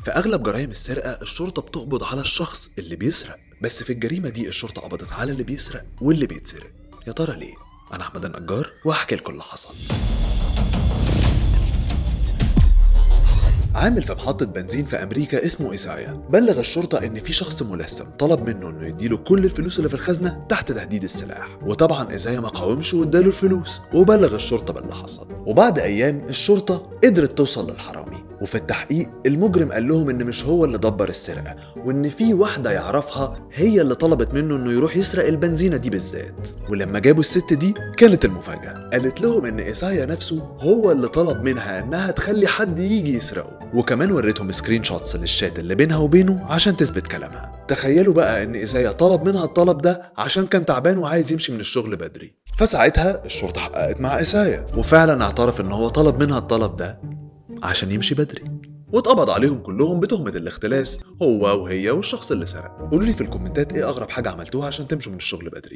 في اغلب جرائم السرقه الشرطه بتقبض على الشخص اللي بيسرق بس في الجريمه دي الشرطه قبضت على اللي بيسرق واللي بيتسرق يا ترى ليه انا احمد النجار وهحكي لكم اللي حصل عامل في محطة بنزين في أمريكا اسمه إيزايا بلغ الشرطة إن في شخص ملثم طلب منه إنه يديله كل الفلوس اللي في الخزنة تحت تهديد السلاح وطبعا إيزايا ما قاومش واداله الفلوس وبلغ الشرطة باللي حصل وبعد أيام الشرطة قدرت توصل للحرامي وفي التحقيق المجرم قال لهم إن مش هو اللي دبر السرقة وإن في واحدة يعرفها هي اللي طلبت منه إنه يروح يسرق البنزينة دي بالذات ولما جابوا الست دي كانت المفاجأة قالت لهم إن إيسايا نفسه هو اللي طلب منها إنها تخلي حد يجي يسرقه وكمان وريتهم سكرين شوتس للشات اللي بينها وبينه عشان تثبت كلامها تخيلوا بقى إن إيسايا طلب منها الطلب ده عشان كان تعبان وعايز يمشي من الشغل بدري فساعتها الشرطة حققت مع إيسايا وفعلا اعترف إن هو طلب منها الطلب ده عشان يمشي بدري واتقبض عليهم كلهم بتهمة الاختلاس هو وهي والشخص اللي سرق قولوا لي في الكومنتات ايه اغرب حاجة عملتوها عشان تمشوا من الشغل بدري